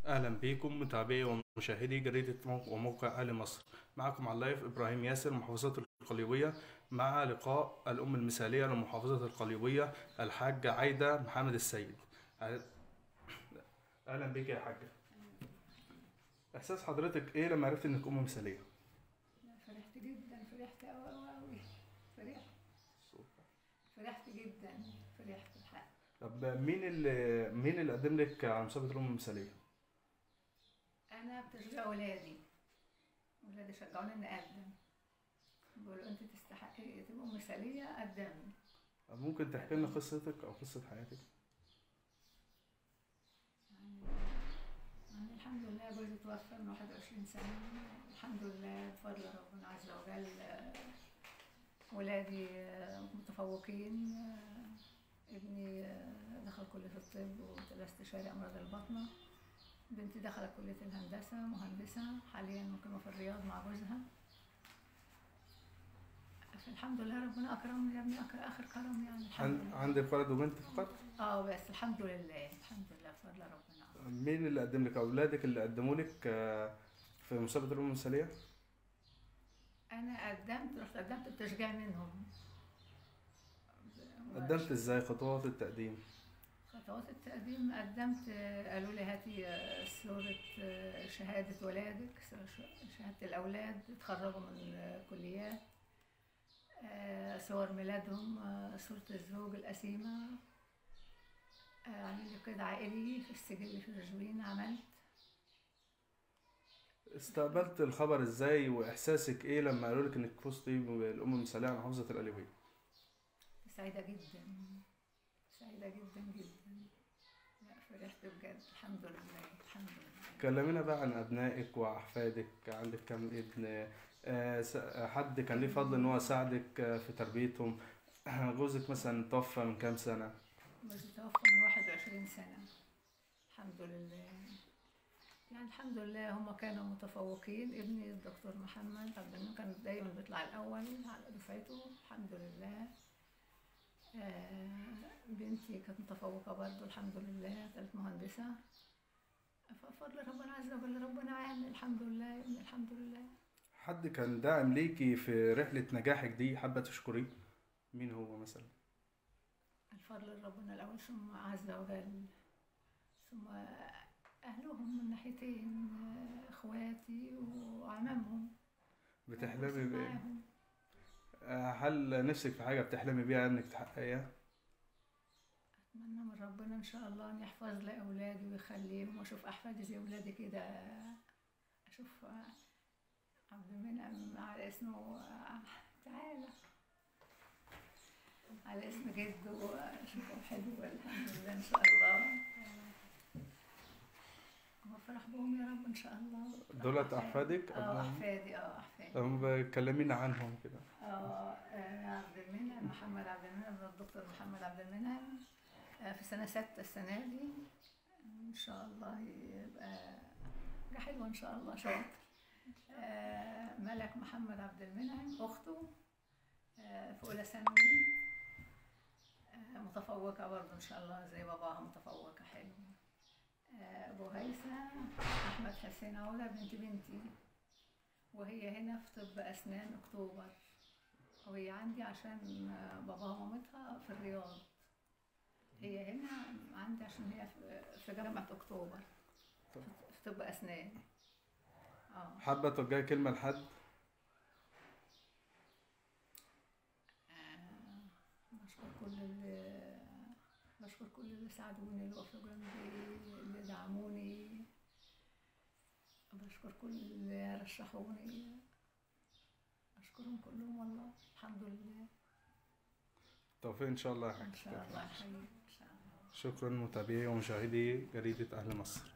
أهلا بكم متابعي ومشاهدي جريدة موقع وموقع أهل مصر معكم على اللايف إبراهيم ياسر محافظة القليوبية مع لقاء الأم المثالية لمحافظة القليوبية الحاجة عايدة محمد السيد أهلا بك يا حاجة إحساس حضرتك إيه لما عرفت إنك أم مثالية؟ فرحت جدا فرحت أوي أوي أوي فرحت فرحت جدا فرحت الحق طب مين اللي مين اللي قدم لك على مسابقة الأم المثالية؟ أنا بتشجع ولادي ولادي شجعوني إني أقدم بيقولوا أنت تستحقي تبقى أم مثالية قدمي طب ممكن تحكي لنا قصتك أو قصة حياتك؟ يعني يعني الحمد لله جوزي توفى من 21 سنة الحمد لله بفضل ربنا عز وجل آه، ولادي آه، متفوقين آه، ابني آه، دخل كلية الطب وطلع استشاري أمراض البطنة بنتي دخلت كلية الهندسة مهندسة حاليا مقيمة في الرياض مع جوزها فالحمد لله ربنا أكرمني يا ابني أكر آخر كرم يعني الحمد عن- لله عندك ولد وبنت فقط؟ اه بس الحمد لله الحمد لله بفضل ربنا مين اللي قدم لك أولادك اللي قدموا لك آه، في مسابقة الأم المثالية؟ انا قدمت رحت قدمت بتشجيع منهم قدمت ازاي خطوات التقديم؟ خطوات التقديم قدمت آه، قالوا لي هاتي آه، صورة آه، شهادة ولادك ش- شهادة الأولاد اتخرجوا من آه، كليات آه، صور ميلادهم آه، صورة الزوج القسيمة آه، عملوا كده عائلي في السجل في الرجوين عملت استقبلت الخبر ازاي واحساسك ايه لما قالوا لك انك فزتي بالام المثاليه على محافظه القليوبيه سعيدة جدا سعيدة جدا جدا لا فرحت بجد الحمد لله الحمد لله كلمينا بقى عن ابنائك واحفادك عندك كم ابن آه، س- حد كان ليه فضل ان هو ساعدك آه، في تربيتهم جوزك مثلا توفى من كام سنه جوزي توفى من 21 سنة الحمد لله يعني الحمد لله هم كانوا متفوقين ابني الدكتور محمد عبد المنعم كان دايما بيطلع الأول على دفعته الحمد لله آه، بنتي كانت متفوقة برضه الحمد لله كانت مهندسة ففضل ربنا عز وجل ربنا عين الحمد لله يا ابني الحمد لله حد كان داعم ليكي في رحله نجاحك دي حابه تشكريه مين هو مثلا الفضل ربنا الأول ثم عز وجل ثم أهلهم من ناحيتين آه، إخواتي وعمامهم بتحلمي وأقسم بايه معاهم. آه، هل نفسك في حاجه بتحلمي بيها انك تحققيها أتمنى من ربنا إن شاء الله أن يحفظ لي أولادي ويخليهم وأشوف أحفادي زي أولادي كده أشوف آه، عبد المنعم على اسمه آه، تعالى على اسم جده أشوفه حلو الحمد لله إن شاء الله وافرح بهم يا رب إن شاء الله دولت أحفادك؟ اه أبنائهم؟ أحفادي اه أحفادي طب كلمينا عنهم كده اه آه، عبد المنعم محمد عبد المنعم الدكتور محمد عبد المنعم آه، في سنة ستة السنة دي إن شاء الله يبقى حاجة حلوة إن شاء الله شاطر آه، ملك محمد عبد المنعم أخته آه، في أولى ثانوي آه، متفوقة برضه إن شاء الله زي باباها متفوقة حلو آه، أبو هيثم أحمد حسين عودة بنت بنتي وهي هنا في طب أسنان أكتوبر وهي عندي عشان باباها ومامتها في الرياض هي هنا عندي عشان هي في- في جامعة أكتوبر في في طب أسنان اه حابة توجهي كلمة لحد آه، بشكر كل اللي بشكر كل اللي ساعدوني اللي وقفوا جنبي اللي دعموني بشكر كل اللي رشحوني أشكرهم كلهم والله الحمد لله توفيق إن شاء الله يا إن حاج شاء الله يا حبيبي إن شاء الله شكرا متابعي ومشاهدي جريدة أهل مصر